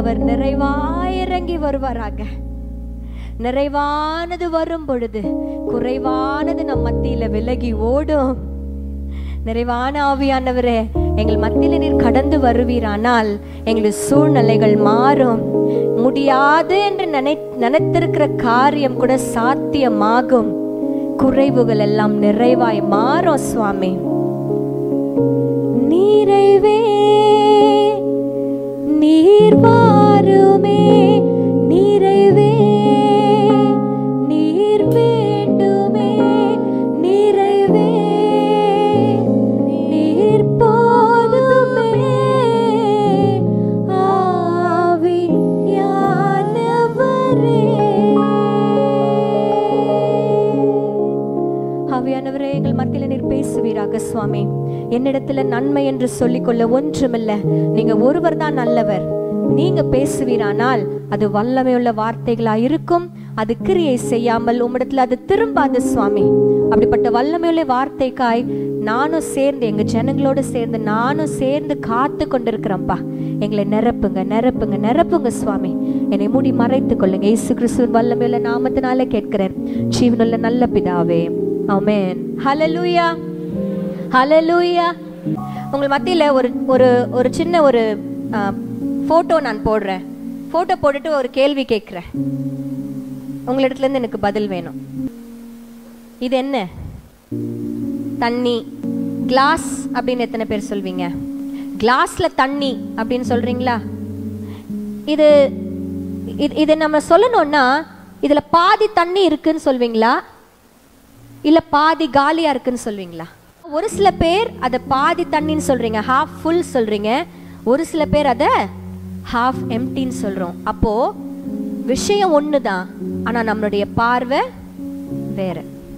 அவர் நிறைவாய் இறங்கி வருவாராக நிறைவானது வரும் பொழுது குறைவானது நம் மத்தியில விலகி ஓடும் நிறைவான ஆவியானவரே எங்கள் மத்தியில நீர் கடந்து வருவீரானால் எங்களுடைய சூழ்நிலைகள் மாறும் முடியாது என்று நினை நினைத்திருக்கிற காரியம் கூட சாத்தியமாகும் குறைவுகள் எல்லாம் நிறைவாய் மாறும் சுவாமி நிறைவே நீர் வாருமே நிறைவே நீர் வேண்டுமே நிறைவே நீர் போதுமே ஆவியானவரே ஆவியானவரே எங்கள் மத்தியில நீர் பேசுவீராக சுவாமி என்னிடத்துல நன்மை என்று சொல்லிக்கொள்ள ஒன்றுமில்ல நீங்க ஒருவர் தான் நல்லவர் நீங்க பேசுவீரானால் அது வல்லமையுள்ள வார்த்தைகளா இருக்கும் அது கிரியை செய்யாமல் உம்மிடத்துல அது திரும்பாது சுவாமி அப்படிப்பட்ட வல்லமையுள்ள வார்த்தைக்காய் நானும் சேர்ந்து எங்க ஜனங்களோடு சேர்ந்து நானும் சேர்ந்து காத்து கொண்டிருக்கிறேன்ப்பா எங்களை நிரப்புங்க நிரப்புங்க நிரப்புங்க சுவாமி என்னை மூடி மறைத்துக் கொள்ளுங்க இயேசு கிறிஸ்துவின் வல்லமையுள்ள நாமத்தினால கேட்கிறேன் ஜீவனுள்ள நல்ல பிதாவே ஆமென் ஹalleluya ஹalleluya உங்கள் மத்தியில ஒரு ஒரு ஒரு சின்ன ஒரு போட்டோ நான் போடுறேன் போட்டோ போட்டுட்டு ஒரு கேள்வி கேட்கிறேன் உங்களிடத்துல இருந்து எனக்கு பதில் வேணும் இது என்ன தண்ணி கிளாஸ் அப்படின்னு எத்தனை பேர் சொல்வீங்க கிளாஸ்ல தண்ணி அப்படின்னு சொல்றீங்களா இது இது- இது நம்ம சொல்லணும்னா இதுல பாதி தண்ணி இருக்குன்னு சொல்வீங்களா இல்ல பாதி காலியா இருக்குன்னு சொல்வீங்களா ஒரு சில பேர் அதை பாதி தண்ணின்னு சொல்றீங்க ஹாஃப் ஃபுல் சொல்றீங்க ஒரு சில பேர் அதை ஹாஃப் எம்டின்னு சொல்றோம் அப்போ விஷயம் ஒண்ணுதான் ஆனா நம்மளுடைய பார்வை வேற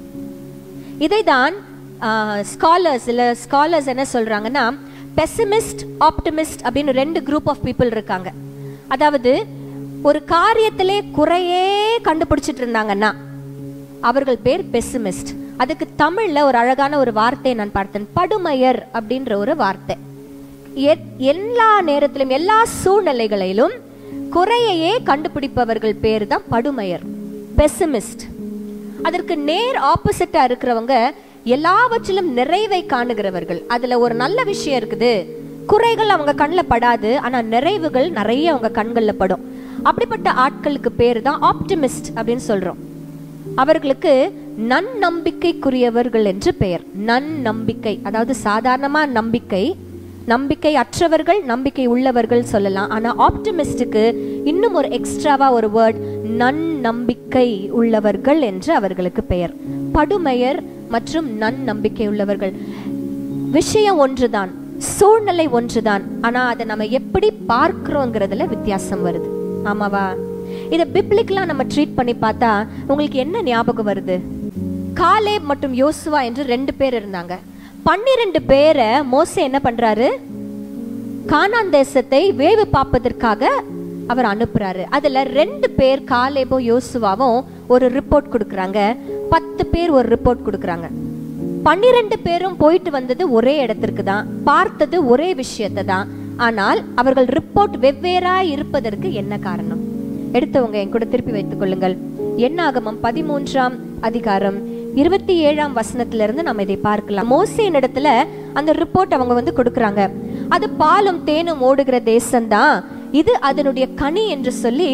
இதைதான் ஸ்காலர்ஸ் இல்ல ஸ்காலர்ஸ் என்ன சொல்றாங்கன்னா பெசிமிஸ்ட் ஆப்டிமிஸ்ட் அப்படின்னு ரெண்டு குரூப் ஆஃப் பீப்புள் இருக்காங்க அதாவது ஒரு காரியத்திலே குறையே கண்டுபிடிச்சிட்டு இருந்தாங்கன்னா அவர்கள் பேர் பெசிமிஸ்ட் அதுக்கு தமிழ்ல ஒரு அழகான ஒரு வார்த்தையை நான் பார்த்தேன் படுமையர் அப்படின்ற ஒரு வார்த்தை எத்- எல்லா நேரத்திலும் எல்லா சூழ்நிலைகளிலும் குறையையே கண்டுபிடிப்பவர்கள் பேர் தான் படுமையர் பெசிமிஸ்ட் அதற்கு நேர் ஆப்போசிட்டா இருக்கிறவங்க எல்லாவற்றிலும் நிறைவை காணுகிறவர்கள் அதுல ஒரு நல்ல விஷயம் இருக்குது குறைகள் அவங்க கண்ணில் படாது ஆனா நிறைவுகள் நிறைய அவங்க கண்கள்ல படும் அப்படிப்பட்ட ஆட்களுக்கு பேர் தான் ஆப்டிமிஸ்ட் அப்படின்னு சொல்றோம் அவர்களுக்கு நன்னம்பிக்கைக்குரியவர்கள் என்று பெயர் நன்னம்பிக்கை அதாவது சாதாரணமா நம்பிக்கை நம்பிக்கை அற்றவர்கள் நம்பிக்கை உள்ளவர்கள் சொல்லலாம் ஆனா ஆப்டிமிஸ்டுக்கு இன்னும் ஒரு எக்ஸ்ட்ராவா ஒரு வேர்ட் நன்னம்பிக்கை உள்ளவர்கள் என்று அவர்களுக்கு பெயர் படுமையர் மற்றும் நன்னம்பிக்கை உள்ளவர்கள் விஷயம் ஒன்றுதான் சூழ்நிலை ஒன்றுதான் ஆனா அதை நம்ம எப்படி பார்க்கிறோங்கிறதுல வித்தியாசம் வருது ஆமாவா இத பிப்ளிக்லாம் நம்ம ட்ரீட் பண்ணி பார்த்தா உங்களுக்கு என்ன ஞாபகம் வருது காலேப் மற்றும் யோசுவா என்று ரெண்டு பேர் இருந்தாங்க பன்னிரண்டு பேரை மோசே என்ன பண்றாரு கானான் தேசத்தை வேவு பார்ப்பதற்காக அவர் அனுப்புறாரு அதுல ரெண்டு பேர் காலேபோ யோசுவாவும் ஒரு ரிப்போர்ட் கொடுக்கறாங்க பத்து பேர் ஒரு ரிப்போர்ட் கொடுக்கறாங்க பன்னிரண்டு பேரும் போயிட்டு வந்தது ஒரே இடத்திற்கு தான் பார்த்தது ஒரே விஷயத்தை தான் ஆனால் அவர்கள் ரிப்போர்ட் வெவ்வேறா இருப்பதற்கு என்ன காரணம் எடுத்தவங்க என் கூட திருப்பி வைத்துக் கொள்ளுங்கள் எண்ணாகமம் பதிமூன்றாம் அதிகாரம் இருபத்தி ஏழாம் வசனத்துல இருந்து நம்ம இதை பார்க்கலாம் மோசேன் இடத்துல அந்த ரிப்போர்ட் அவங்க வந்து கொடுக்கறாங்க அது பாலும் தேனும் ஓடுகிற தேசம்தான் இது அதனுடைய கனி என்று சொல்லி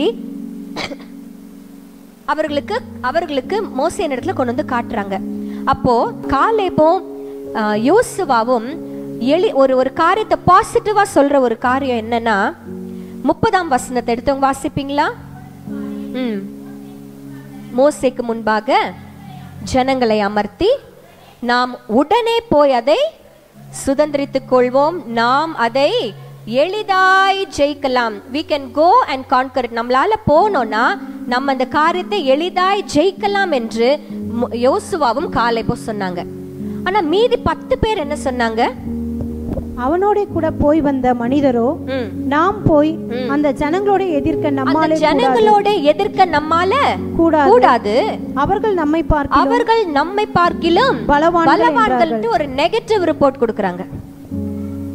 அவர்களுக்கு அவர்களுக்கு மோசேன் இடத்துல கொண்டு வந்து காட்டுறாங்க அப்போ காலேபும் ஆஹ், யோசுவாவும் எளி ஒரு ஒரு காரியத்தை பாசிட்டிவா சொல்ற ஒரு காரியம் என்னன்னா முப்பதாம் வசனத்தை எடுத்தவங்க வாசிப்பீங்களா ம் மோசேக்கு முன்பாக ஜனங்களை அமர்த்தி நாம் உடனே போய் அதை சுதந்திரித்துக் கொள்வோம் நாம் அதை எளிதாய் ஜெயிக்கலாம் we can go and conquer it நம்மளால போனோம்னா நம்ம அந்த காரியத்தை எளிதாய் ஜெயிக்கலாம் என்று மு- யோசுவாவும் காலேபோ சொன்னாங்க ஆனா மீதி பத்து பேர் என்ன சொன்னாங்க அவனோட கூட போய் வந்த மனிதரோ ம். நாம் போய் அந்த ஜனங்களோட எதிர்க்க அந்த நம்மாலே ஜனங்களோட எதிர்க்க நம்மால கூடாது கூடாது அவர்கள் நம்மை பார்க்க அவர்கள் நம்மை பார்க்கிலும் பலவான்கள் பலவான்கள்ட்டு ஒரு நெகட்டிவ் ரிப்போர்ட் கொடுக்கறாங்க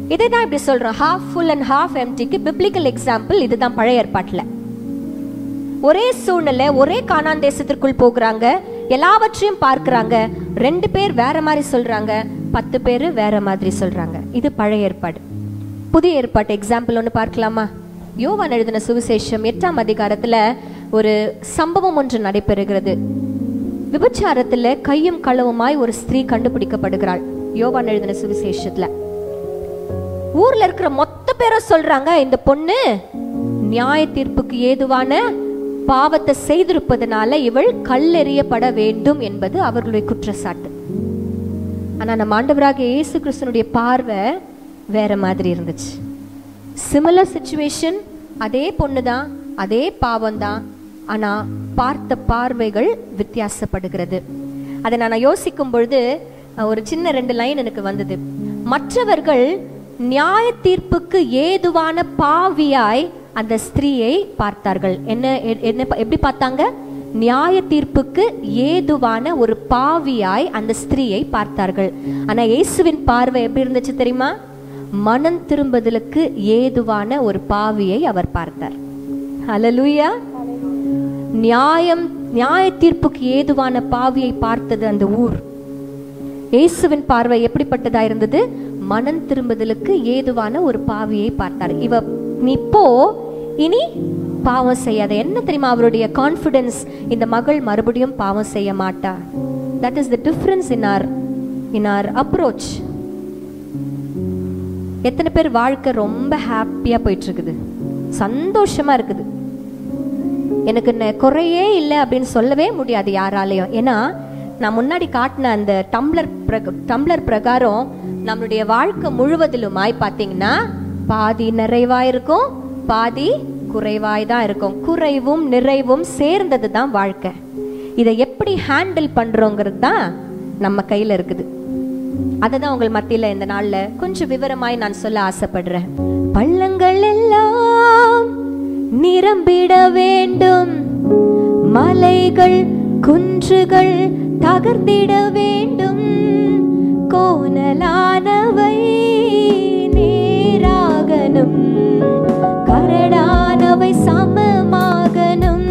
இதை தான் இப்படி சொல்றோம் ஹாஃப் ஃபுல் அண்ட் ஹாஃப் எம்டிக்கு பிப்ளிக்கல் எக்ஸாம்பிள் இதுதான் பழைய ஏற்பாட்டுல ஒரே சூழ்நிலை ஒரே கானான் தேசத்திற்குள் போகிறாங்க எல்லாவற்றையும் பார்க்கறாங்க ரெண்டு பேர் வேற மாதிரி சொல்றாங்க பத்து பேர் வேற மாதிரி சொல்றாங்க இது பழைய ஏற்பாடு புதிய ஏற்பாட்டு எக்ஸாம்பிள் ஒன்று பார்க்கலாமா யோவான் எழுதின சுவிசேஷம் எட்டாம் அதிகாரத்துல ஒரு சம்பவம் ஒன்று நடைபெறுகிறது விபச்சாரத்துல கையும் களவுமாய் ஒரு ஸ்திரீ கண்டுபிடிக்கப்படுகிறாள் யோவான் எழுதின சுவிசேஷத்துல ஊர்ல இருக்கிற மொத்த பேரை சொல்றாங்க இந்த பொண்ணு நியாய தீர்ப்புக்கு ஏதுவான பாவத்தை செய்திருப்பதனால இவள் கல்லெறியப்பட வேண்டும் என்பது அவர்களுடைய குற்றச்சாட்டு ஆனா நம்ம ஆண்டவராகிய இயேசு கிறிஸ்தனுடைய பார்வை வேற மாதிரி இருந்துச்சு சிமிலர் சுச்சுவேஷன் அதே பொண்ணு தான் அதே பாவம் தான் ஆனா பார்த்த பார்வைகள் வித்தியாசப்படுகிறது அதை நான் யோசிக்கும் பொழுது அஹ், ஒரு சின்ன ரெண்டு லைன் எனக்கு வந்தது மற்றவர்கள் நியாய தீர்ப்புக்கு ஏதுவான பாவியாய் அந்த ஸ்திரீயை பார்த்தார்கள் என்ன எ- என்ன ப- எப்படி பார்த்தாங்க நியாய தீர்ப்புக்கு ஏதுவான ஒரு பாவியாய் அந்த ஸ்திரீயை பார்த்தார்கள் ஆனா இயேசுவின் பார்வை எப்படி இருந்துச்சு தெரியுமா மனம் திரும்புதலுக்கு ஏதுவான ஒரு பாவியை அவர் பார்த்தார் ஹalleluya நியாயம் நியாய தீர்ப்புக்கு ஏதுவான பாவியை பார்த்தது அந்த ஊர் இயேசுவின் பார்வை எப்படிப்பட்டதா இருந்தது மனம் திரும்புதலுக்கு ஏதுவான ஒரு பாவியை பார்த்தார் இவ நீ போ இனி பாவம் செய்யாத என்ன தெரியுமா அவருடைய கான்ஃபிடன்ஸ் இந்த மகள் மறுபடியும் பாவம் செய்ய மாட்டா that is the difference in our in our approach எத்தனை பேர் வாழ்க்கை ரொம்ப ஹாப்பியா போயிட்டு இருக்குது சந்தோஷமா இருக்குது எனக்கு நெ- குறையே இல்லை அப்படின்னு சொல்லவே முடியாது யாராலையும் ஏன்னா நான் முன்னாடி காட்டின அந்த டம்ளர் பிரக டம்ளர் பிரகாரம் நம்மளுடைய வாழ்க்கை முழுவதிலுமாய் பார்த்தீங்கன்னா பாதி நிறைவாய் இருக்கும் பாதி குறைவாய் தான் இருக்கும் குறைவும் நிறைவும் சேர்ந்தது தான் வாழ்க்கை இதை எப்படி ஹேண்டில் பண்றோங்கிறது தான் நம்ம கையில இருக்குது அதை தான் உங்கள் மத்தியில இந்த நாள்ல கொஞ்சம் விவரமாய் நான் சொல்ல ஆசைப்படுறேன் பள்ளங்கள் எல்லாம் நிரம்பிட வேண்டும் மலைகள் குன்றுகள் தகர்ந்திட வேண்டும் கோணலானவை நேராகணும் கரடானவை சமமாகணும்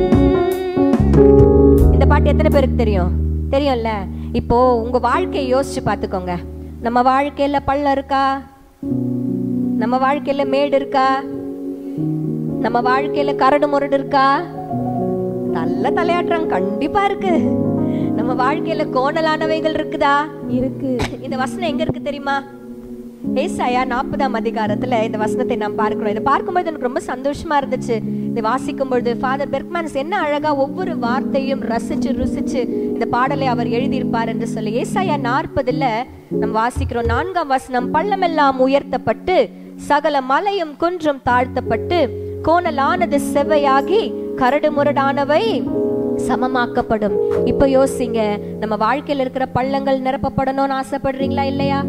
இந்த பாட்டு எத்தனை பேருக்கு தெரியும் தெரியும்ல இப்போ உங்க வாழ்க்கையை யோசிச்சு பார்த்துக்கோங்க நம்ம வாழ்க்கையில பள்ளம் இருக்கா நம்ம வாழ்க்கையில மேடு இருக்கா நம்ம வாழ்க்கையில கரடு முரடு இருக்கா நல்ல தலையாட்டுறாங்க கண்டிப்பா இருக்கு நம்ம வாழ்க்கையில கோணலானவைகள் இருக்குதா இருக்கு இந்த வசனம் எங்க இருக்கு தெரியுமா ஏசாயா நாற்பதாம் அதிகாரத்துல இந்த வசனத்தை நாம் பார்க்கிறோம் இதை பார்க்கும்போது எனக்கு ரொம்ப சந்தோஷமா இருந்துச்சு இதை வாசிக்கும் பொழுது ஃபாதர் பெர்க்மன்ஸ் என்ன அழகா ஒவ்வொரு வார்த்தையும் ரசிச்சு ருசிச்சு இந்த பாடலை அவர் எழுதியிருப்பார் என்று சொல்லி ஏசாயா நாற்பதுல நம்ம வாசிக்கிறோம் நான்காம் வசனம் பள்ளமெல்லாம் உயர்த்தப்பட்டு சகல மலையும் குன்றும் தாழ்த்தப்பட்டு கோணலானது செவ்வையாகி கரடு முரடானவை சமமாக்கப்படும் இப்ப யோசிங்க நம்ம வாழ்க்கையில இருக்கிற பள்ளங்கள் நிரப்பப்படணும்னு ஆசைப்படுறீங்களா இல்லையா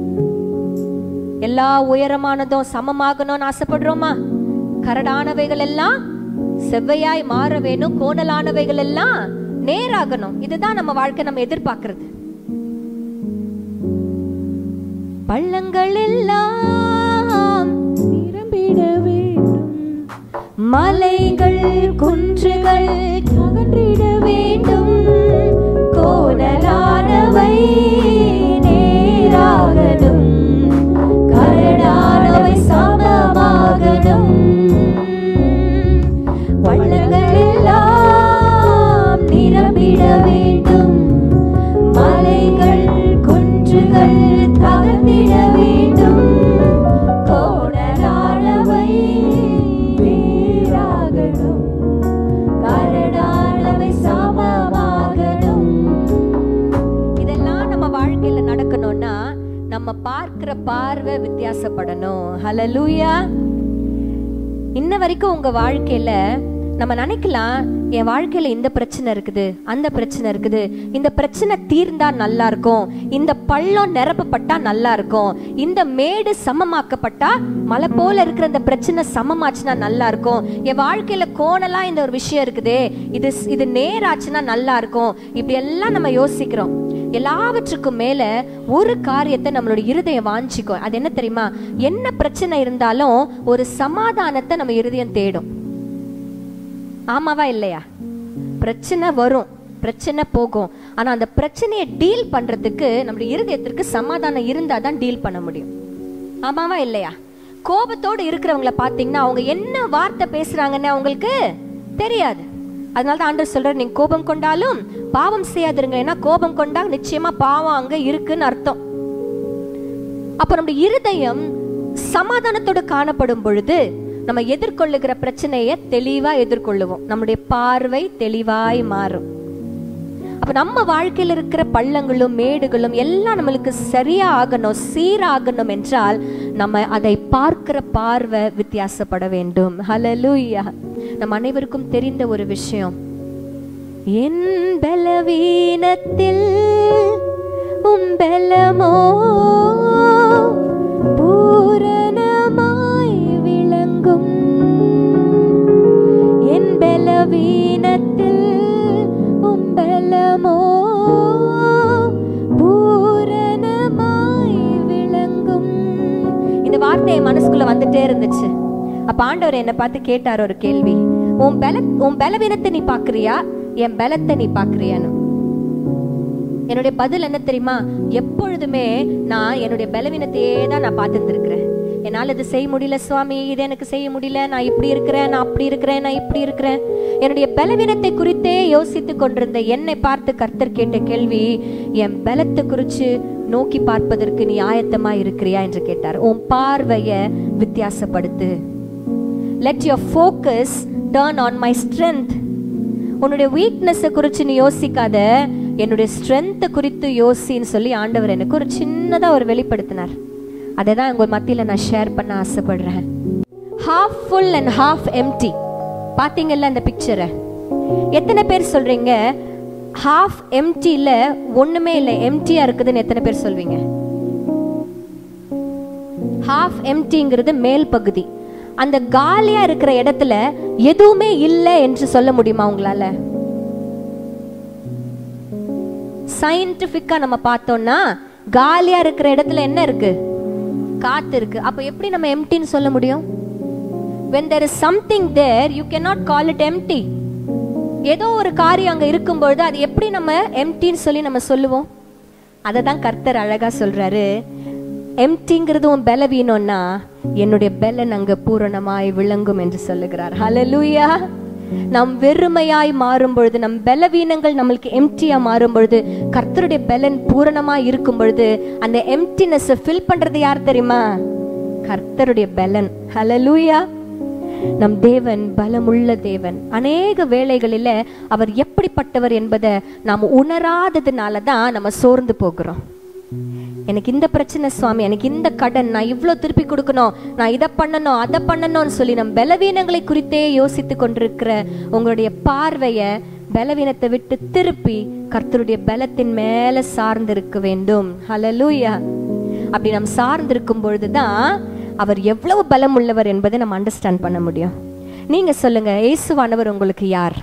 எல்லா உயரமானதும் சமமாகணும்னு ஆசைப்படுறோமா கரடானவைகள் எல்லாம் செவ்வையாய் மாற வேணும் கோணலானவைகள் எல்லாம் நேராகணும் இதுதான் நம்ம வாழ்க்கை நம்ம எதிர்பார்க்கிறது பள்ளங்கள் எல்லாம் நிரம்பிட வேண்டும் மலைகள் குன்றுகள் அகன்றிட வேண்டும் கோணலானவை நேராகணும் கரடானவை சமமாகணும் பள்ளங்கள் எல்லாம் நிரம்பிட வேண்டும் மலைகள் குன்றுகள் தகர்ந்திட வேண்டும் கோணலானவை நேராகணும் கரடானவை சமமாகணும் இதெல்லாம் நம்ம வாழ்க்கையில நடக்கணும்னா நம்ம பார்க்கிற பார்வை வித்தியாசப்படணும் ஹalleluya இன்ன வரைக்கும் உங்க வாழ்க்கையில நம்ம நினைக்கலாம் என் வாழ்க்கையில இந்த பிரச்சனை இருக்குது அந்த பிரச்சனை இருக்குது இந்த பிரச்சனை தீர்ந்தா நல்லா இருக்கும் இந்த பள்ளம் நிரப்பப்பட்டா நல்லா இருக்கும் இந்த மேடு சமமாக்கப்பட்டா மலை போல இருக்கிற இந்த பிரச்சனை சமமாச்சுன்னா நல்லா இருக்கும் என் வாழ்க்கையில கோணலா இந்த ஒரு விஷயம் இருக்குதே இது இது நேராச்சுன்னா நல்லா இருக்கும் இப்படி எல்லாம் நம்ம யோசிக்கிறோம் எல்லாவற்றுக்கும் மேல ஒரு காரியத்தை நம்மளோட இருதயம் வாஞ்சிக்கும் அது என்ன தெரியுமா என்ன பிரச்சனை இருந்தாலும் ஒரு சமாதானத்தை நம்ம இருதயம் தேடும் ஆமாவா இல்லையா பிரச்சனை வரும் பிரச்சனை போகும் ஆனா அந்த பிரச்சனையை டீல் பண்றதுக்கு நம்மளுடைய இருதயத்திற்கு சமாதானம் இருந்தா தான் டீல் பண்ண முடியும் ஆமாவா இல்லையா கோபத்தோடு இருக்கிறவங்கள பாத்தீங்கன்னா அவங்க என்ன வார்த்தை பேசுறாங்கன்னு அவங்களுக்கு தெரியாது அதனால தான் ஆண்டவர் சொல்றாரு நீங்க கோபம் கொண்டாலும் பாவம் செய்யாதிருங்க ஏன்னா கோபம் கொண்டா நிச்சயமா பாவம் அங்க இருக்குன்னு அர்த்தம் அப்ப நம்முடைய இருதயம் சமாதானத்தோடு காணப்படும் பொழுது நம்ம எதிர்கொள்ளுகிற பிரச்சனையை தெளிவா எதிர்கொள்ளுவோம் நம்முடைய பார்வை தெளிவாய் மாறும் அப்ப நம்ம வாழ்க்கையில் இருக்கிற பள்ளங்களும் மேடுகளும் எல்லாம் நம்மளுக்கு சரியா ஆகணும் சீராகணும் என்றால் நம்ம அதை பார்க்கிற பார்வை வித்தியாசப்பட வேண்டும் ஹalleluya நம் அனைவருக்கும் தெரிந்த ஒரு விஷயம் என் பலவீனத்தில் உம் பலமோ பூரணமாய் விளங்கும் என் பலவீனத்தில் உம் பலமோ பூரணமாய் விளங்கும் இந்த வார்த்தை என் மனசுக்குள்ள வந்துட்டே இருந்துச்சு அப்ப ஆண்டவர் என்ன பார்த்து கேட்டார் ஒரு கேள்வி உன் பல உன் பலவீனத்தை நீ பாக்குறியா என் பலத்தை நீ பாக்குறியான்னு என்னுடைய பதில் என்ன தெரியுமா எப்பொழுதுமே நான் என்னுடைய பலவீனத்தையே தான் நான் பார்த்துட்டு இருக்கிறேன் என்னால் இது செய்ய முடியல சுவாமி இது எனக்கு செய்ய முடியல நான் இப்படி இருக்கிறேன் நான் அப்படி இருக்கிறேன் நான் இப்படி இருக்கிறேன் என்னுடைய பலவீனத்தை குறித்தே யோசித்து கொண்டிருந்த என்னை பார்த்து கர்த்தர் கேட்ட கேள்வி என் பலத்தை குறித்து நோக்கி பார்ப்பதற்கு நீ ஆயத்தமா இருக்கிறியா என்று கேட்டார் உன் பார்வைய வித்தியாசப்படுத்து let your focus turn on my strength உன்னுடைய வீக்னஸை குறித்து நீ யோசிக்காத என்னுடைய ஸ்ட்ரென்த்தை குறித்து யோசின்னு சொல்லி ஆண்டவர் எனக்கு ஒரு சின்னதா ஒரு வெளிப்படுத்தினார் அதை தான் உங்கள் மத்தியில் நான் ஷேர் பண்ண ஆசைப்படுறேன் half full and half empty பார்த்தீங்கல்ல அந்த பிக்சரை எத்தனை பேர் சொல்றீங்க ஹாஃப் எம்டியில் ஒண்ணுமே இல்லை எம்டியா இருக்குதுன்னு எத்தனை பேர் சொல்வீங்க ஹாஃப் எம்டிங்கிறது மேல் பகுதி அந்த காலியா இருக்கிற இடத்துல எதுவுமே இல்லை என்று சொல்ல முடியுமா உங்களால சயின்டிபிக்கா நம்ம பார்த்தோம்னா காலியா இருக்கிற இடத்துல என்ன இருக்கு காத்து இருக்கு அப்ப எப்படி நம்ம எம்டின்னு சொல்ல முடியும் when there is something there you cannot call it empty ஏதோ ஒரு காரியம் அங்க இருக்கும்பொழுது அது எப்படி நம்ம எம்டின்னு சொல்லி நம்ம சொல்லுவோம் அதை தான் கர்த்தர் அழகா சொல்றாரு எம்டிங்கிறது உன் பலவீனம்னா என்னுடைய பலன் அங்க பூரணமாய் விளங்கும் என்று சொல்லுகிறார் ஹalleluya நாம் வெறுமையாய் மாறும் பொழுது நம் பலவீனங்கள் நம்மளுக்கு எம்டியா மாறும் பொழுது கர்த்தருடைய பலன் பூரணமாய் இருக்கும் பொழுது அந்த எம்டினஸ் ஃபில் பண்றது யார் தெரியுமா கர்த்தருடைய பலன் ஹalleluya நம் தேவன் பலமுள்ள தேவன் அநேக வேளைகளில அவர் எப்படிப்பட்டவர் என்பதை நாம் உணராததுனால தான் நம்ம சோர்ந்து போகிறோம் எனக்கு இந்த பிரச்சனை சுவாமி எனக்கு இந்த கடன் நான் இவ்வளோ திருப்பி கொடுக்கணும் நான் இதை பண்ணணும் அதை பண்ணணும்னு சொல்லி நம் பலவீனங்களை குறித்தே யோசித்து கொண்டிருக்கிற உங்களுடைய பார்வையை பலவீனத்தை விட்டு திருப்பி கர்த்தருடைய பலத்தின் மேல சார்ந்திருக்க வேண்டும் ஹalleluya அப்படி நாம் சார்ந்திருக்கும் பொழுதுதான் அவர் எவ்வளவு பலம் உள்ளவர் என்பதை நம்ம அண்டர்ஸ்டாண்ட் பண்ண முடியும் நீங்க சொல்லுங்க இயேசுவானவர் உங்களுக்கு யார்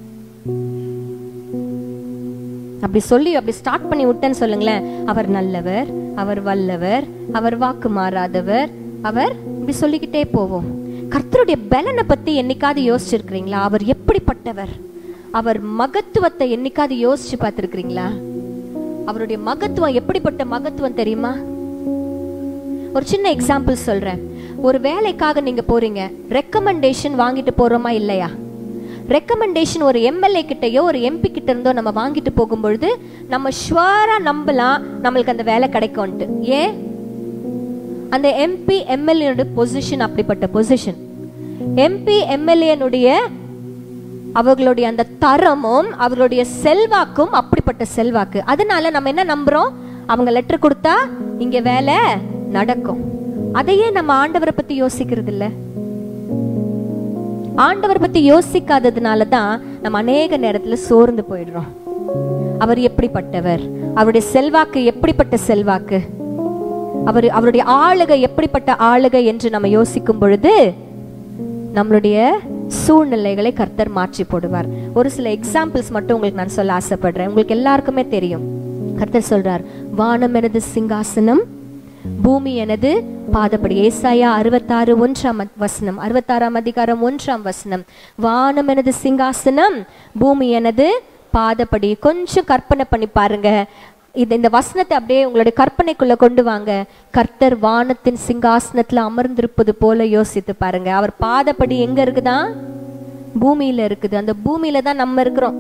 அப்படி சொல்லி அப்படி ஸ்டார்ட் பண்ணி விட்டேன்னு சொல்லுங்களேன் அவர் நல்லவர் அவர் வல்லவர் அவர் வாக்கு மாறாதவர் அவர் இப்படி சொல்லிக்கிட்டே போவோம் கர்த்தருடைய பலனை பத்தி என்னைக்காவது யோசிச்சிருக்கிறீங்களா அவர் எப்படிப்பட்டவர் அவர் மகத்துவத்தை என்னைக்காவது யோசிச்சு பார்த்திருக்கிறீங்களா அவருடைய மகத்துவம் எப்படிப்பட்ட மகத்துவம் தெரியுமா ஒரு சின்ன எக்ஸாம்பிள் சொல்றேன் ஒரு வேலைக்காக நீங்க போறீங்க ரெக்கமெண்டேஷன் வாங்கிட்டு போறோமா இல்லையா ரெக்கமெண்டேஷன் ஒரு எம்எல்ஏ கிட்டயோ ஒரு எம்பி கிட்ட இருந்தோ நம்ம வாங்கிட்டு போகும்பொழுது நம்ம ஷுவரா நம்பலாம் நம்மளுக்கு அந்த வேலை கிடைக்கும்ட்டு ஏன் அந்த எம்பி எம்எல்ஏ பொசிஷன் அப்படிப்பட்ட பொசிஷன் எம்பி எம்எல்ஏனுடைய அவர்களுடைய அந்த தரமும் அவர்களுடைய செல்வாக்கும் அப்படிப்பட்ட செல்வாக்கு அதனால நம்ம என்ன நம்புறோம் அவங்க லெட்டர் கொடுத்தா இங்க வேலை நடக்கும் அதையே நம்ம ஆண்டவரை பத்தி யோசிக்கிறது இல்ல ஆண்டவர் பத்தி யோசிக்காததுனால தான் நம்ம அநேக நேரத்துல சோர்ந்து போயிடுறோம் அவர் எப்படிப்பட்டவர் அவருடைய செல்வாக்கு எப்படிப்பட்ட செல்வாக்கு அவர் அவருடைய ஆளுகை எப்படிப்பட்ட ஆளுகை என்று நம்ம யோசிக்கும் பொழுது நம்மளுடைய சூழ்நிலைகளை கர்த்தர் மாற்றி போடுவார் ஒரு சில எக்ஸாம்பிள்ஸ் மட்டும் உங்களுக்கு நான் சொல்ல ஆசைப்படுறேன் உங்களுக்கு எல்லாருக்குமே தெரியும் கர்த்தர் சொல்றார் வானம் எனது சிங்காசனம் பூமி எனது பாதப்படி ஏசாயா அறுபத்தாறு ஒன்றாம் அத்- வசனம் அறுபத்தாறாம் அதிகாரம் ஒன்றாம் வசனம் வானம் எனது சிங்காசனம் பூமி எனது பாதப்படி கொஞ்சம் கற்பனை பண்ணி பாருங்க இது இந்த வசனத்தை அப்படியே உங்களுடைய கற்பனைக்குள்ள கொண்டு வாங்க கர்த்தர் வானத்தின் சிங்காசனத்துல அமர்ந்திருப்பது போல யோசித்து பாருங்க அவர் பாதப்படி எங்க இருக்குதா பூமியில இருக்குது அந்த பூமியில தான் நம்ம இருக்கிறோம்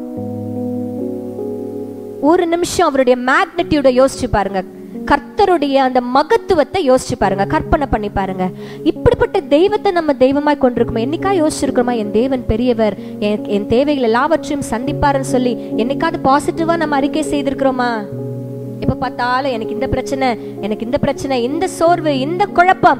ஒரு நிமிஷம் அவருடைய மேக்னட்டியூட யோசிச்சு பாருங்க கர்த்தருடைய அந்த மகத்துவத்தை யோசிச்சு பாருங்க கற்பனை பண்ணி பாருங்க இப்படிப்பட்ட தெய்வத்தை நம்ம தெய்வமாய் கொண்டிருக்கோமா என்னைக்கா யோசிச்சிருக்கிறோமா என் தேவன் பெரியவர் என் என் தேவைகள் எல்லாவற்றையும் சந்திப்பாருன்னு சொல்லி என்னைக்காவது பாசிட்டிவா நம்ம அறிக்கை செய்திருக்கிறோமா இப்ப பார்த்தாலும் எனக்கு இந்த பிரச்சனை எனக்கு இந்த பிரச்சனை இந்த சோர்வு இந்த குழப்பம்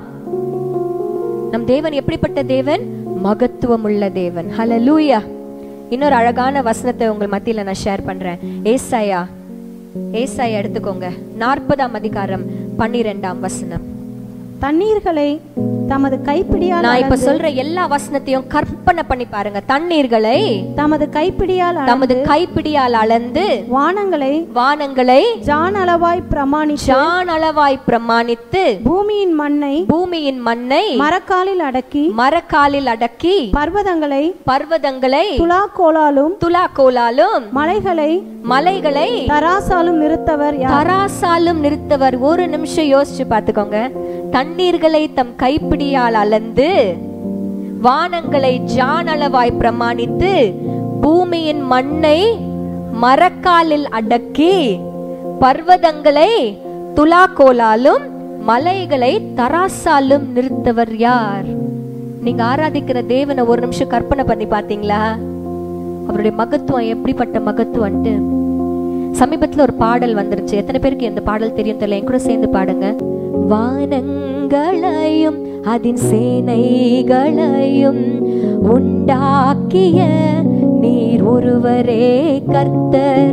நம் தேவன் எப்படிப்பட்ட தேவன் மகத்துவம் உள்ள தேவன் ஹalleluya இன்னொரு அழகான வசனத்தை உங்கள் மத்தியில நான் ஷேர் பண்றேன் ஏசாயா ஏசாயா எடுத்துக்கோங்க நாற்பதாம் அதிகாரம் பன்னிரெண்டாம் வசனம் தண்ணீர்களை தமது கைப்பிடியால் நான் இப்ப அளந்து- சொல்ற எல்லா வசனத்தையும் கற்பனை பண்ணி பாருங்க தண்ணீர்களை தமது கைப்பிடியால் அளந்து தமது கைப்பிடியால் அளந்து வானங்களை வானங்களை ஜான் அளவாய் பிரமாணிச்சு ஜான் அளவாய் பிரமாணித்து பூமியின் மண்ணை பூமியின் மண்ணை மரக்காலில் அடக்கி மரக்காலில் அடக்கி பர்வதங்களை பர்வதங்களை துலாக்கோலாலும் துலாக்கோலாலும் மலைகளை மலைகளை தராசாலும் நிறுத்தவர் யார் தராசாலும் நிறுத்தவர் ஒரு நிமிஷம் யோசிச்சு பார்த்துக்கோங்க தண்ணீர்களை தம் கைப்பிடியால் அளந்து வானங்களை ஜானளவாய் பிரமாணித்து பூமியின் மண்ணை மரக்காலில் அடக்கி பர்வதங்களை துலாக்கோலாலும் மலைகளை தராசாலும் நிறுத்தவர் யார் நீங்க ஆராதிக்கிற தேவனை ஒரு நிமிஷம் கற்பனை பண்ணி பாத்தீங்களா அவருடைய மகத்துவம் எப்படிப்பட்ட மகத்துவம்ட்டு சமீபத்துல ஒரு பாடல் வந்துருச்சு எத்தனை பேருக்கு இந்த பாடல் தெரியும் தெரியல என் கூட சேர்ந்து பாடுங்க வானங்களையும் அதன் சேனைகளையும் உண்டாக்கிய நீர் ஒருவரே கர்த்தர்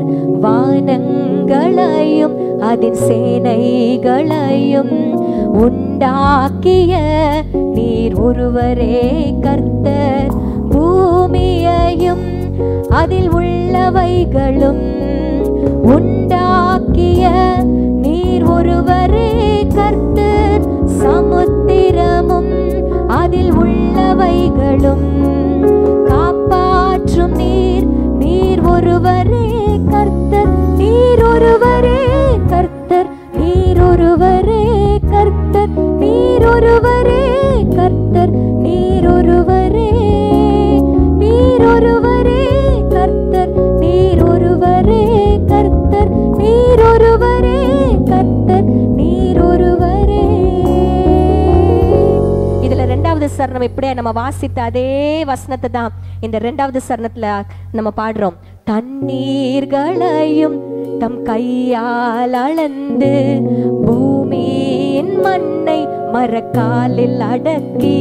வானங்களையும் அதன் சேனைகளையும் உண்டாக்கிய நீர் ஒருவரே கர்த்தர் பூமியையும் அதில் உள்ளவைகளும் உண்டாக்கிய நீர் ஒருவரே கர்த்தர் சமுத்திரமும் அதில் உள்ளவைகளும் காப்பாற்றும் நீர் நீர் ஒருவரே கர்த்தர் நீர் ஒருவரே கர்த்தர் நீர் ஒருவரே கர்த்தர் நீர் ஒருவரே கர்த்தர் நீர் ஒருவரே நீர் ஒருவரே கர்த்தர் நீர் ஒருவரே கர்த்தர் நீர் ஒருவரே கர்த்தர் நீர் ஒருவரே இதுல ரெண்டாவது சரணம் இப்படியே நம்ம வாசித்த அதே வசனத்தை தான் இந்த ரெண்டாவது சரணத்துல நம்ம பாடுறோம் தண்ணீர்களையும் தம் கையால் அளந்து பூமியின் மண்ணை மரக்காலில் அடக்கி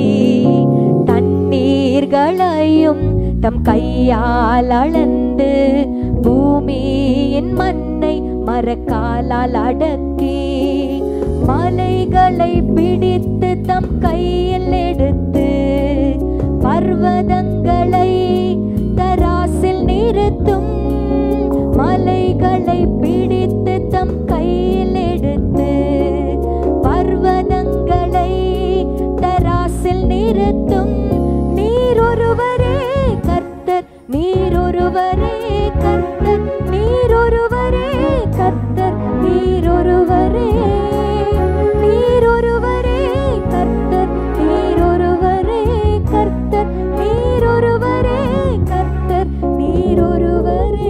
தண்ணீர்களையும் தம் கையால் அளந்து பூமியின் மண்ணை மரக்காலால் அடக்கி மலைகளை பிடித்து தம் கையில் எடுத்து பர்வதங்களை தராசில் நிறுத்தும் மலைகளை பிடித்து தம் கையில் எடுத்து பர்வதங்களை தராசில் நிறுத்தும் நீரொருவரே கர்த்தர் நீரொருவரே கர்த்தர் நீரொருவரே கர்த்தர் நீரொருவரே நீரொருவரே கர்த்தர் நீரொருவரே கர்த்தர் நீரொருவரே கர்த்தர் நீரொருவரே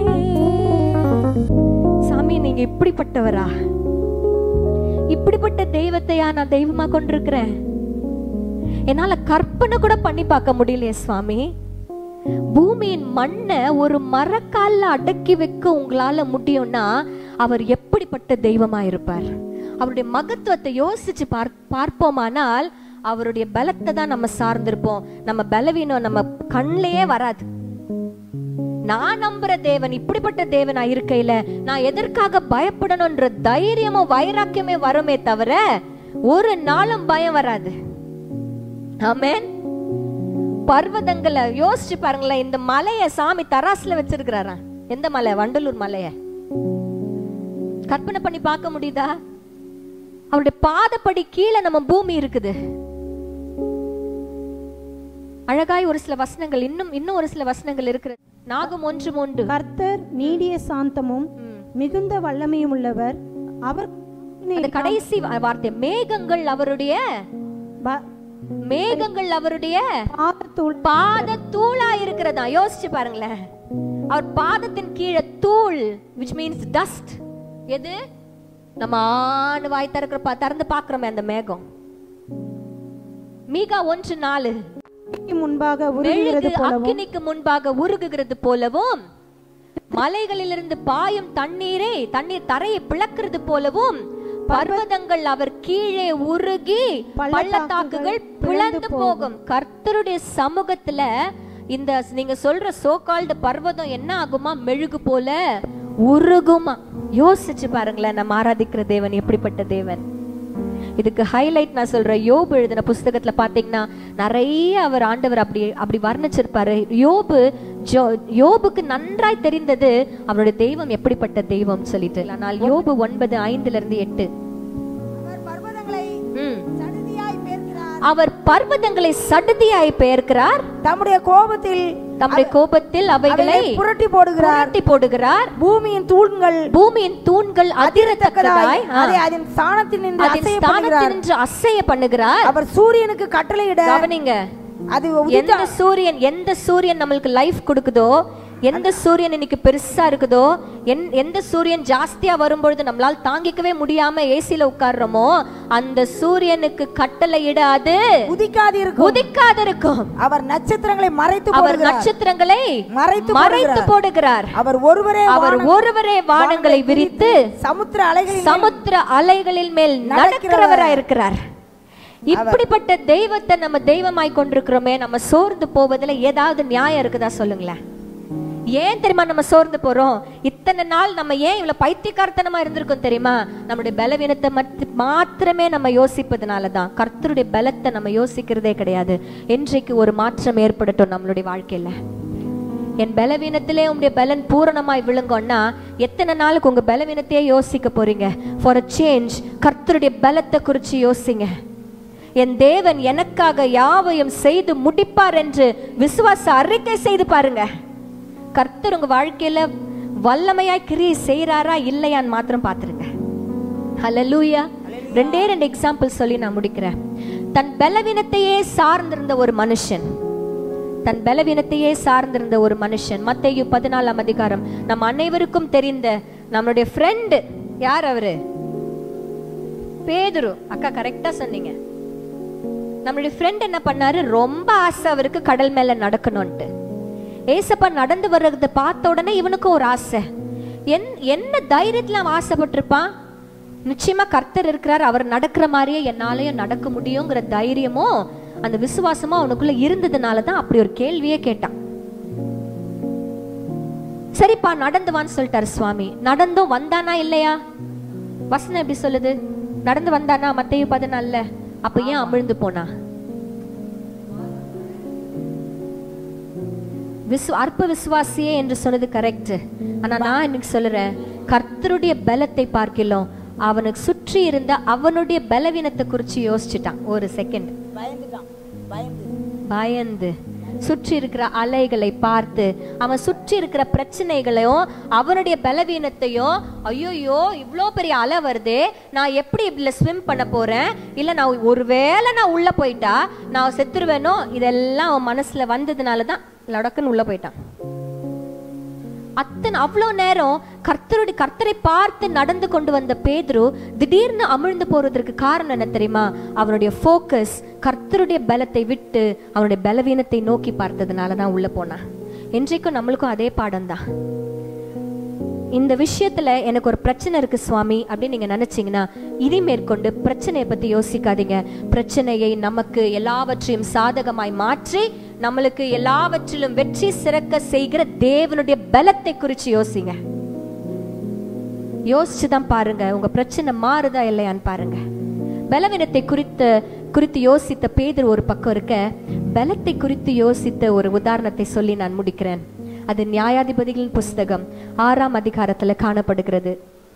சாமி நீங்க இப்படிப்பட்டவரா இப்படிப்பட்ட தெய்வத்தையா நான் தெய்வமா கொண்டிருக்கிறேன் என்னால கற்பனை கூட பண்ணி பார்க்க முடியலையே சுவாமி பூமியின் மண்ணை ஒரு மரக்கால்ல அடக்கி வைக்க உங்களால முடியும்னா அவர் எப்படிப்பட்ட தெய்வமா இருப்பார் அவருடைய மகத்துவத்தை யோசிச்சு பார் பார்ப்போமானால் அவருடைய பலத்தை தான் நம்ம சார்ந்திருப்போம் நம்ம பலவீனம் நம்ம கண்ணிலேயே வராது நான் நம்புற தேவன் இப்படிப்பட்ட தேவனா இருக்கையில நான் எதற்காக பயப்படணும்ன்ற தைரியமும் வைராக்கியமே வருமே தவிர ஒரு நாளும் பயம் வராது ஆமென் பர்வதங்களை யோசிச்சு பாருங்களேன் இந்த மலைய சாமி தராசுல வச்சிருக்கிறாரா எந்த மலை வண்டலூர் மலைய கற்பனை பண்ணி பார்க்க முடியுதா அவருடைய பாதப்படி கீழே நம்ம பூமி இருக்குது அழகாய் ஒரு சில வசனங்கள் இன்னும் இன்னும் ஒரு சில வசனங்கள் இருக்கிறது நாகம் ஒன்று உண்டு கர்த்தர் நீடிய சாந்தமும் ம். மிகுந்த வல்லமையும் உள்ளவர் அவர் அந்த கடைசி வா- வார்த்தை மேகங்கள் அவருடைய ப- மேகங்கள் அவருடைய பாதத்தூள் பாத தூளா இருக்கிறதா யோசிச்சு பாருங்களேன் அவர் பாதத்தின் கீழே தூள் which மீன்ஸ் டஸ்ட் எது நம்ம ஆணு வாய் திறக்கிற பா- திறந்து பாக்குறோமே அந்த மேகம் மீகா ஒன்று நாலு அக்கினிக்கு முன்பாக உருகுகிறது மெழுகு அக்கினிக்கு முன்பாக உருகுகிறது போலவும் மலைகளிலிருந்து பாயும் தண்ணீரை தண்ணீர் தரையை பிளக்கிறது போலவும் பர்வதங்கள் அவர் கீழே உருகி பள்ளத்தாக்குகள் பிளந்து போகும் கர்த்தருடைய சமூகத்துல இந்த நீங்க சொல்ற சோகால்டு பர்வதம் என்ன ஆகுமா மெழுகு போல உருகுமா யோசிச்சு பாருங்களேன் நம்ம ஆராதிக்கிற தேவன் எப்படிப்பட்ட தேவன் இதுக்கு ஹைலைட் நான் சொல்றேன் யோபு எழுதின புஸ்தகத்துல பாத்தீங்கன்னா நிறைய அவர் ஆண்டவர் அப்படி அப்படி வர்ணிச்சிருப்பாரு யோபு ஜோ யோபுக்கு நன்றாய் தெரிந்தது அவருடைய தெய்வம் எப்படிப்பட்ட தெய்வம் சொல்லிட்டு ஆனால் யோபு ஒன்பது ஐந்துல இருந்து எட்டு அவர் பர்வதங்களை ம். சடுதியாய் பேர்க்கிறார் அவர் பர்வதங்களை சடுதியாய் பெயர்க்கிறார் தம்முடைய கோபத்தில் தம்முடைய கோபத்தில் அவைகளை அவைகளை புரட்டி போடுகிறார் புரட்டி போடுகிறார் பூமியின் தூண்கள் பூமியின் தூண்கள் அதிரத்தக்கதாய் ஆ, அதை அதன் ஸ்தானத்தில் நின்று அதன் அசைய பண்ணுகிறார் ஸ்தானத்தினின்று அசைய பண்ணுகிறார் அவர் சூரியனுக்கு கட்டளையிட கவனிங்க அது உதித்த எந்த சூரியன் எந்த சூரியன் நம்மளுக்கு லைஃப் கொடுக்குதோ எந்த சூரியன் இன்னைக்கு பெருசா இருக்குதோ என்- எந்த சூரியன் ஜாஸ்தியா வரும்பொழுது நம்மளால் தாங்கிக்கவே முடியாம ஏசில உட்கார்றோமோ அந்த சூரியனுக்கு கட்டளையிட அது உதிக்காது இருக்கும் உதிக்காது இருக்கும் அவர் நட்சத்திரங்களை மறைத்து அவர் போடுகிறார் நட்சத்திரங்களை மறைத்து மறைத்து போடுகிறார் அவர் ஒருவரே அவர் வானம்- ஒருவரே வானங்களை விரித்து சமுத்திர அலைகளில் சமுத்திர அலைகளின் மேல் நடக்கிறவராய் இருக்கிறார் இப்படிப்பட்ட தெய்வத்தை நம்ம தெய்வமாய் கொண்டிருக்கிறோமே நம்ம சோர்ந்து போவதுல ஏதாவது நியாயம் இருக்குதா சொல்லுங்களேன் ஏன் தெரியுமா நம்ம சோர்ந்து போறோம் இத்தனை நாள் நம்ம ஏன் இவ்வளவு பைத்தியக்காரத்தனமா இருந்திருக்கோம் தெரியுமா நம்முடைய பலவீனத்தை மத்து- மாத்திரமே நம்ம யோசிப்பதனால தான் கர்த்தருடைய பலத்தை நம்ம யோசிக்கிறதே கிடையாது இன்றைக்கு ஒரு மாற்றம் ஏற்படட்டும் நம்மளுடைய வாழ்க்கையில என் பலவீனத்திலே உங்களுடைய பலன் பூரணமாய் விழுங்கோன்னா எத்தனை நாளுக்கு உங்க பலவீனத்தையே யோசிக்க போறீங்க ஃபார் அ சேஞ்ச் கர்த்தருடைய பலத்தை குறித்து யோசிங்க என் தேவன் எனக்காக யாவையும் செய்து முடிப்பார் என்று விசுவாச அறிக்கை செய்து பாருங்க கர்த்தர் உங்க வாழ்க்கையில வல்லமையாய் கிரியை செய்றாரா இல்லையான்னு மாத்திரம் பார்த்துருங்க ஹalleluya ரெண்டே ரெண்டு எக்ஸாம்பிள் சொல்லி நான் முடிக்கிறேன் தன் பலவீனத்தையே சார்ந்திருந்த ஒரு மனுஷன் தன் பலவீனத்தையே சார்ந்திருந்த ஒரு மனுஷன் மத்தேயு பதினாலாம் அதிகாரம் நம் அனைவருக்கும் தெரிந்த நம்மளுடைய ஃப்ரெண்டு யார் அவரு பேதுரு அக்கா கரெக்டா சொன்னீங்க நம்மளுடைய ஃப்ரெண்ட் என்ன பண்ணாரு ரொம்ப ஆசை அவருக்கு கடல் மேல நடக்கணும்ட்டு ஏசப்பா நடந்து வர்றத பார்த்த உடனே இவனுக்கும் ஒரு ஆசை என் என்ன தைரியத்துல அவன் ஆசைப்பட்டிருப்பான் நிச்சயமா கர்த்தர் இருக்கிறார் அவர் நடக்கிற மாதிரியே என்னாலயும் நடக்க முடியுங்கிற தைரியமும் அந்த விசுவாசமும் அவனுக்குள்ள இருந்ததுனால தான் அப்படி ஒரு கேள்வியே கேட்டான் சரிப்பா நடந்து வான்னு சொல்லிட்டாரு சுவாமி நடந்தும் வந்தானா இல்லையா வசனம் எப்படி சொல்லுது நடந்து வந்தானா மத்தையும் பதினால அப்ப ஏன் அமிழ்ந்து போனா விசு அற்ப விசுவாசியே என்று சொன்னது கரெக்ட் ஆனா நான் இன்னைக்கு சொல்லுறேன் கர்த்தருடைய பலத்தை பார்க்கலாம் அவனுக்கு சுற்றி இருந்த அவனுடைய பலவீனத்தை குறிச்சு யோசிச்சுட்டான் ஒரு செகண்ட் பயந்துட்டான் பயந்து பயந்து சுற்றி இருக்கிற அலைகளை பார்த்து அவன் சுற்றி இருக்கிற பிரச்சனைகளையும் அவனுடைய பலவீனத்தையும் ஐயோயோ இவ்வளோ பெரிய அலை வருதே நான் எப்படி இதுல ஸ்விம் பண்ண போறேன் இல்ல நான் ஒருவேளை நான் உள்ள போயிட்டா நான் செத்துருவேனோ இதெல்லாம் அவன் மனசுல வந்ததுனால தான் லடக்குன்னு உள்ள போயிட்டான் அத்தனை அவ்வளோ நேரம் கர்த்தருடைய கர்த்தரை பார்த்து நடந்து கொண்டு வந்த பேதுரு திடீர்னு அமிழ்ந்து போறதற்கு காரணம் என்ன தெரியுமா அவனுடைய ஃபோக்கஸ் கர்த்தருடைய பலத்தை விட்டு அவனுடைய பலவீனத்தை நோக்கி பார்த்ததுனால தான் உள்ள போனான் இன்றைக்கும் நம்மளுக்கும் அதே பாடம் தான் இந்த விஷயத்துல எனக்கு ஒரு பிரச்சனை இருக்கு சுவாமி அப்படின்னு நீங்க நினைச்சீங்கன்னா இனி மேற்கொண்டு பிரச்சனையை பத்தி யோசிக்காதீங்க பிரச்சனையை நமக்கு எல்லாவற்றையும் சாதகமாய் மாற்றி நம்மளுக்கு எல்லாவற்றிலும் வெற்றி சிறக்க செய்கிற தேவனுடைய பலத்தை குறித்து யோசிங்க யோசிச்சு தான் பாருங்க உங்க பிரச்சனை மாறுதா இல்லையான்னு பாருங்க பலவீனத்தை குறித்து குறித்து யோசித்த பேதர் ஒரு பக்கம் இருக்க பலத்தை குறித்து யோசித்த ஒரு உதாரணத்தை சொல்லி நான் முடிக்கிறேன் அது நியாயாதிபதிகளின் புஸ்தகம் ஆறாம் அதிகாரத்துல காணப்படுகிறது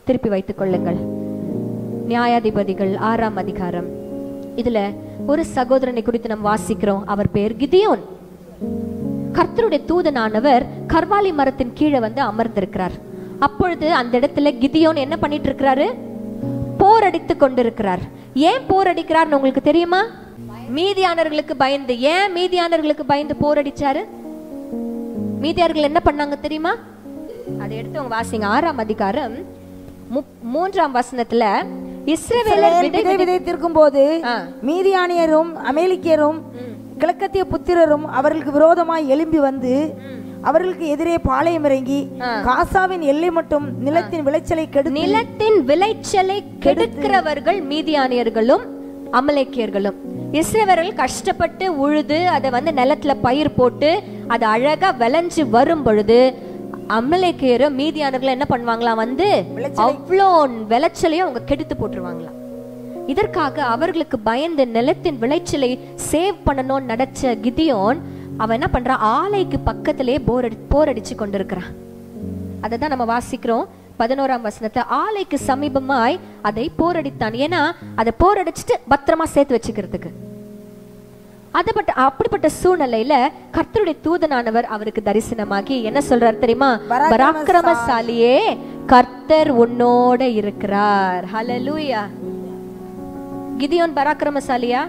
திருப்பி வைத்துக் கொள்ளுங்கள் நியாயாதிபதிகள் ஆறாம் அதிகாரம் இதுல ஒரு சகோதரனை குறித்து நாம் வாசிக்கிறோம் அவர் பேர் கிதியோன் கர்த்தருடைய தூதனானவர் கர்வாலி மரத்தின் கீழே வந்து அமர்ந்திருக்கிறார் அப்பொழுது அந்த இடத்துல கிதியோன் என்ன பண்ணிட்டு இருக்கிறாரு போரடித்து கொண்டிருக்கிறார் ஏன் போரடிக்கிறார்னு உங்களுக்கு தெரியுமா மீதியானவர்களுக்கு பயந்து ஏன் மீதியானவர்களுக்கு பயந்து போரடிச்சாரு மீதியார்கள் என்ன பண்ணாங்க தெரியுமா அதை எடுத்து உங்க வாசிங்க ஆறாம் அதிகாரம் மு- மூன்றாம் வசனத்துல இஸ்ரவேலர் இஸ்ரவேல் விதை விதை விதைத்திருக்கும் போது ஆ. மீதியானியரும் அமேலிக்கியரும் கிழக்கத்திய புத்திரரும் அவர்களுக்கு விரோதமாய் எழும்பி வந்து அவர்களுக்கு எதிரே பாளையம் இறங்கி காசாவின் எல்லை மட்டும் நிலத்தின் விளைச்சலை கெடுத்து நிலத்தின் விளைச்சலை கெடுக்கிறவர்கள் மீதியானியர்களும் அமலேக்கியர்களும் இஸ்ரவேலர்கள் கஷ்டப்பட்டு உழுது அதை வந்து நிலத்துல பயிர் போட்டு அது அழகா விளைஞ்சு வரும் பொழுது அமலேக்கியரும் மீதியானவர்கள் என்ன பண்ணுவாங்களாம் வந்து அவ்வளோ விளைச்சலையும் அவங்க கெடுத்து போட்டுருவாங்களாம் இதற்காக அவர்களுக்கு பயந்து நிலத்தின் விளைச்சலை சேவ் பண்ணணும்னு நடச்ச கிதியோன் அவன் என்ன பண்றான் ஆலைக்கு பக்கத்திலே போர் அடி போர் அடிச்சு கொண்டிருக்கிறான் அதை தான் நம்ம வாசிக்கிறோம் பதினோராம் வசனத்தை ஆலைக்கு சமீபமாய் அதை போரடித்தான் ஏன்னா அதை போரடிச்சுட்டு பத்திரமா சேர்த்து வச்சுக்கிறதுக்கு அதுபட்ட அப்படிப்பட்ட சூழ்நிலையில கர்த்தருடைய தூதனானவர் அவருக்கு தரிசனமாகி என்ன சொல்றாரு தெரியுமா பராக்கிரமசாலியே கர்த்தர் உன்னோட இருக்கிறார் ஹalleluya கிதியோன் பராக்கிரமசாலியா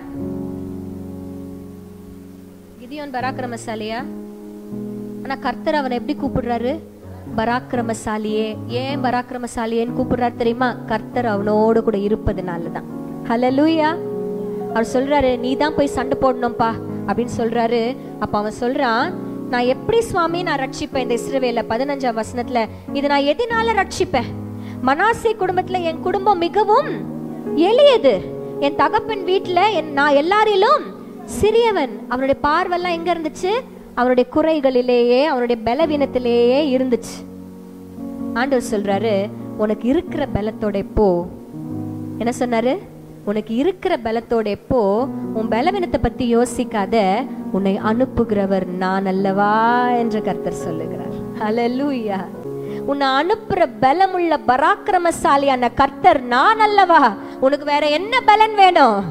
கிதியோன் பராக்கிரமசாலியா ஆனா கர்த்தர் அவனை எப்படி கூப்பிடுறாரு பராக்கிரமசாலியே ஏன் பராக்கிரமசாலியேன்னு கூப்பிடுறாரு தெரியுமா கர்த்தர் அவனோடு கூட இருப்பதுனாலதான் ஹalleluya அவர் சொல்றாரு நீ தான் போய் சண்டை போடணும்ப்பா அப்படின்னு சொல்றாரு அப்ப அவன் சொல்றான் நான் எப்படி சுவாமி நான் ரட்சிப்பேன் இந்த இஸ்ரவேல பதினஞ்சாம் வசனத்துல இது நான் எதனால ரட்சிப்பேன் மனாசே குடும்பத்துல என் குடும்பம் மிகவும் எளியது என் தகப்பன் வீட்டுல என் நான் எல்லாரிலும் சிறியவன் அவனுடைய பார்வெல்லாம் எங்க இருந்துச்சு அவனுடைய குறைகளிலேயே அவனுடைய பலவீனத்திலேயே இருந்துச்சு ஆண்டவர் சொல்றாரு உனக்கு இருக்கிற பலத்தோட போ என்ன சொன்னாரு உனக்கு இருக்கிற பலத்தோட போ உன் பலவீனத்தை பத்தி யோசிக்காத உன்னை அனுப்புகிறவர் நான் அல்லவா என்று கர்த்தர் சொல்லுகிறார் ஹalleluya உன்னை அனுப்புற பலமுள்ள பராக்கிரமசாலியான கர்த்தர் நான் அல்லவா உனக்கு வேற என்ன பலன் வேணும்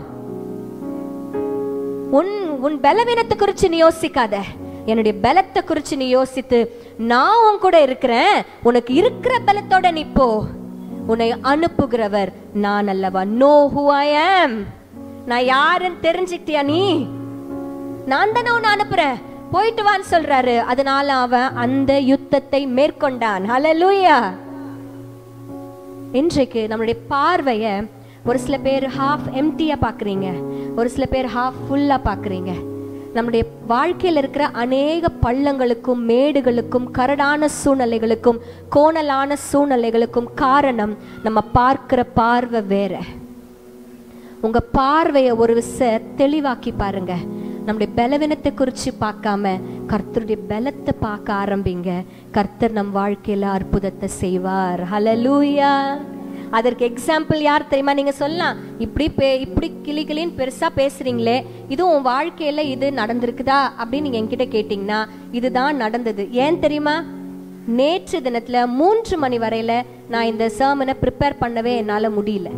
உன் உன் பலவீனத்தை குறிச்சு நீ யோசிக்காத என்னுடைய பலத்தை குறிச்சு நீ யோசித்து நான் உன் கூட இருக்கிறேன் உனக்கு இருக்கிற பலத்தோட நீ போ உன்னை அனுப்புகிறவர் நான் அல்லவா நோ ஹூ ஐ ஆம் நான் யாருன்னு தெரிஞ்சுக்கிட்டியா நீ நான் தானே உன்னை அனுப்புறேன் போயிட்டு வான்னு சொல்றாரு அதனால அவன் அந்த யுத்தத்தை மேற்கொண்டான் ஹalleluya இன்றைக்கு நம்மளுடைய பார்வையை ஒரு சில பேர் ஹாஃப் எம்டியா பார்க்குறீங்க ஒரு சில பேர் ஹாஃப் ஃபுல்லாக பார்க்குறீங்க நம்முடைய வாழ்க்கையில் இருக்கிற அநேக பள்ளங்களுக்கும் மேடுகளுக்கும் கரடான சூழ்நிலைகளுக்கும் கோணலான சூழ்நிலைகளுக்கும் காரணம் நம்ம பார்க்கிற பார்வை வேற உங்க பார்வையை ஒரு விச தெளிவாக்கி பாருங்க நம்முடைய பலவீனத்தை குறித்து பார்க்காம கர்த்தருடைய பலத்தை பார்க்க ஆரம்பிங்க கர்த்தர் நம் வாழ்க்கையில அற்புதத்தை செய்வார் ஹalleluya அதற்கு எக்ஸாம்பிள் யார் தெரியுமா நீங்க சொல்லலாம் இப்படி பே இப்படி கிளி கிளின்னு பெருசா பேசுறீங்களே இது உன் வாழ்க்கையில இது நடந்திருக்குதா அப்படின்னு நீங்க என்கிட்ட கேட்டீங்கன்னா இதுதான் நடந்தது ஏன் தெரியுமா நேற்று தினத்துல மூன்று மணி வரையில நான் இந்த சர்மனை ப்ரிப்பேர் பண்ணவே என்னால முடியல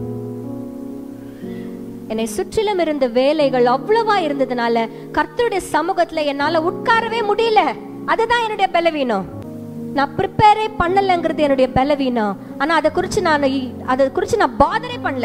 என்னை சுற்றிலும் இருந்த வேலைகள் அவ்வளவா இருந்ததுனால கர்த்தருடைய சமூகத்துல என்னால உட்காரவே முடியல அதுதான் என்னுடைய பலவீனம் நான் ப்ரிப்பேரே பண்ணலங்கிறது என்னுடைய பலவீனம் ஆனா அதை குறிச்சு நான் இ- அதை குறிச்சு நான் பாதரே பண்ணல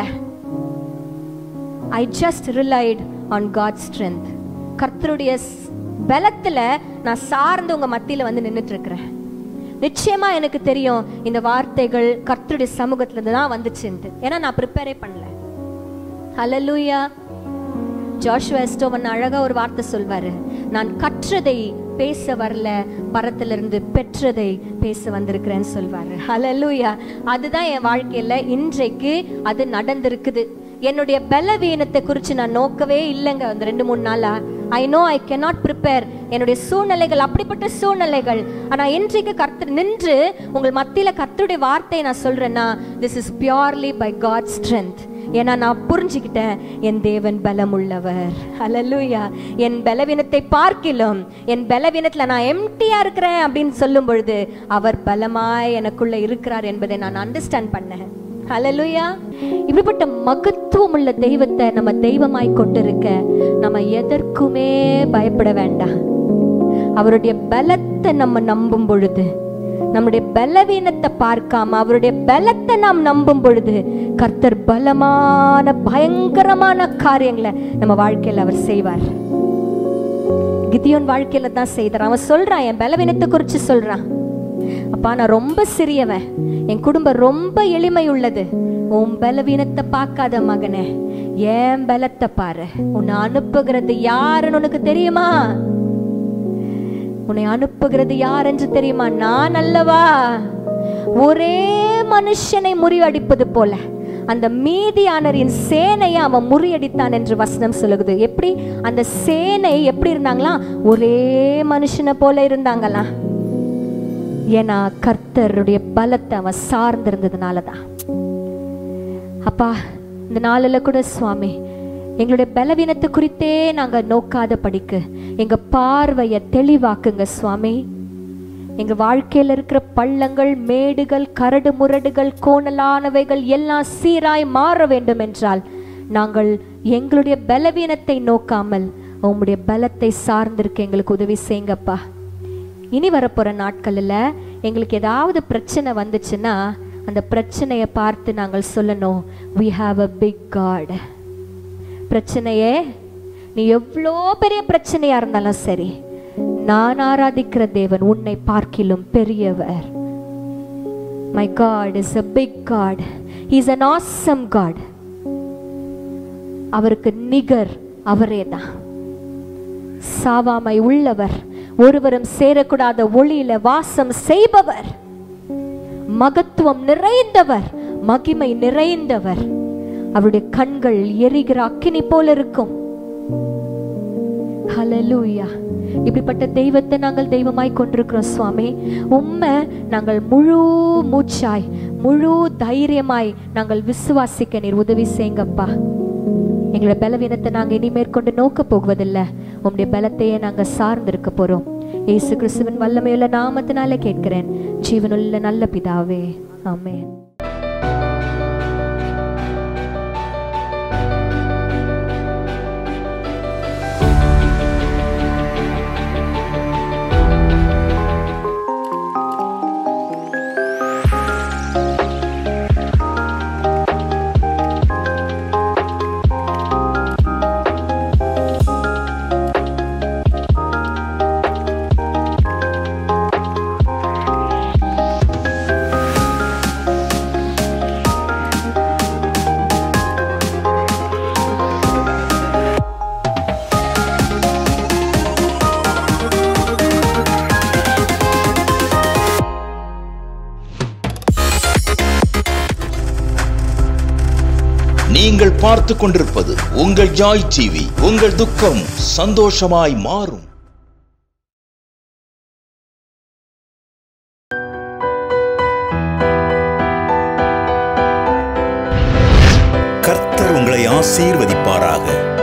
I just relied on God strength கர்த்தருடைய ஸ்- பலத்துல நான் சார்ந்து உங்க மத்தியில வந்து நின்னுட்டு இருக்கிறேன் நிச்சயமா எனக்கு தெரியும் இந்த வார்த்தைகள் கர்த்தருடைய சமூகத்துல இருந்து தான் வந்துச்சுன்ட்டு ஏன்னா நான் ப்ரிப்பேரே பண்ணல ஹalleluya ஜாஷுவா எஸ்டோவன் அழகா ஒரு வார்த்தை சொல்வாரு நான் கற்றதை பேச வரல பரத்திலிருந்து பெற்றதை பேச வந்திருக்கிறேன்னு சொல்வாரு ஹalleluya அதுதான் என் வாழ்க்கையில இன்றைக்கு அது நடந்திருக்குது என்னுடைய பலவீனத்தை குறித்து நான் நோக்கவே இல்லைங்க அந்த ரெண்டு மூணு நாளா I know I cannot prepare என்னுடைய சூழ்நிலைகள் அப்படிப்பட்ட சூழ்நிலைகள் ஆனா இன்றைக்கு கர்த்தர் நின்று உங்கள் மத்தியில கர்த்தருடைய வார்த்தையை நான் சொல்றேன்னா this is purely by God strength ஏன்னா நான் புரிஞ்சுக்கிட்டேன் என் தேவன் பலமுள்ளவர் ஹalleluya என் பலவீனத்தை பார்க்கிலும் என் பலவீனத்துல நான் எம்டியா இருக்கிறேன் அப்படின்னு சொல்லும் பொழுது அவர் பலமாய் எனக்குள்ள இருக்கிறார் என்பதை நான் அண்டர்ஸ்டாண்ட் பண்ணேன் ஹalleluya இப்படிப்பட்ட மகத்துவம் உள்ள தெய்வத்தை நம்ம தெய்வமாய் கொண்டிருக்க நம்ம எதற்குமே பயப்பட வேண்டாம் அவருடைய பலத்தை நம்ம நம்பும் பொழுது நம்முடைய பலவீனத்தை பார்க்காம அவருடைய பலத்தை நாம் நம்பும் பொழுது கர்த்தர் பலமான பயங்கரமான காரியங்களை நம்ம வாழ்க்கையில் அவர் செய்வார் கிதியோன் வாழ்க்கையில தான் செய்தார் அவன் சொல்றான் என் பலவீனத்தை குறித்து சொல்றான் அப்பா நான் ரொம்ப சிறியவன் என் குடும்பம் ரொம்ப எளிமை உள்ளது உன் பலவீனத்தை பார்க்காத மகனே ஏன் பலத்தை பாரு உன்னை அனுப்புகிறது யாருன்னு உனக்கு தெரியுமா உன்னை அனுப்புகிறது யார் என்று தெரியுமா நான் அல்லவா ஒரே மனுஷனை முறியடிப்பது போல அந்த மீதியானரின் சேனையை அவன் முறியடித்தான் என்று வசனம் சொல்லுகிறது எப்படி அந்த சேனை எப்படி இருந்தாங்களாம் ஒரே மனுஷனை போல இருந்தாங்களாம் ஏன்னா கர்த்தருடைய பலத்தை அவன் சார்ந்திருந்ததுனால தான் அப்பா இந்த நாளில் கூட சுவாமி எங்களுடைய பலவீனத்தை குறித்தே நாங்க நோக்காத படிக்கு எங்க பார்வையை தெளிவாக்குங்க சுவாமி எங்க வாழ்க்கையில இருக்கிற பள்ளங்கள் மேடுகள் கரடு முரடுகள் கோணலானவைகள் எல்லாம் சீராய் மாற வேண்டும் என்றால் நாங்கள் எங்களுடைய பலவீனத்தை நோக்காமல் உம்முடைய பலத்தை சார்ந்திருக்க எங்களுக்கு உதவி செய்யுங்கப்பா இனி வரப்போற நாட்களில் எங்களுக்கு ஏதாவது பிரச்சனை வந்துச்சுன்னா அந்த பிரச்சனையை பார்த்து நாங்கள் சொல்லணும் we have a big god பிரச்சனையே நீ எவ்வளோ பெரிய பிரச்சனையா இருந்தாலும் சரி நான் ஆராதிக்கிற தேவன் உன்னை பார்க்கிலும் பெரியவர் my God is a big God is an awesome God அவருக்கு நிகர் அவரே தான் சாவாமை உள்ளவர் ஒருவரும் சேரக்கூடாத ஒளியில வாசம் செய்பவர் மகத்துவம் நிறைந்தவர் மகிமை நிறைந்தவர் அவருடைய கண்கள் எரிகிற அக்கினி போல இருக்கும் ஹalleluya இப்படிப்பட்ட தெய்வத்தை நாங்கள் தெய்வமாய் கொண்டிருக்கிறோம் சுவாமி உம்மை நாங்கள் முழு மூச்சாய் முழு தைரியமாய் நாங்கள் விசுவாசிக்க நீர் உதவி செய்யுங்கப்பா எங்களோட பலவீனத்தை நாங்கள் இனி மேற்கொண்டு நோக்க போவதில்லை உம்முடைய பலத்தையே நாங்கள் சார்ந்திருக்க போறோம் இயேசு கிறிஸ்துவின் வல்லமையுள்ள நாமத்தினால கேட்கிறேன் ஜீவனுள்ள நல்ல பிதாவே ஆமென் நீங்கள் பார்த்து கொண்டிருப்பது உங்கள் ஜாய் டிவி உங்கள் துக்கம் சந்தோஷமாய் மாறும் கர்த்தர் உங்களை ஆசீர்வதிப்பாராக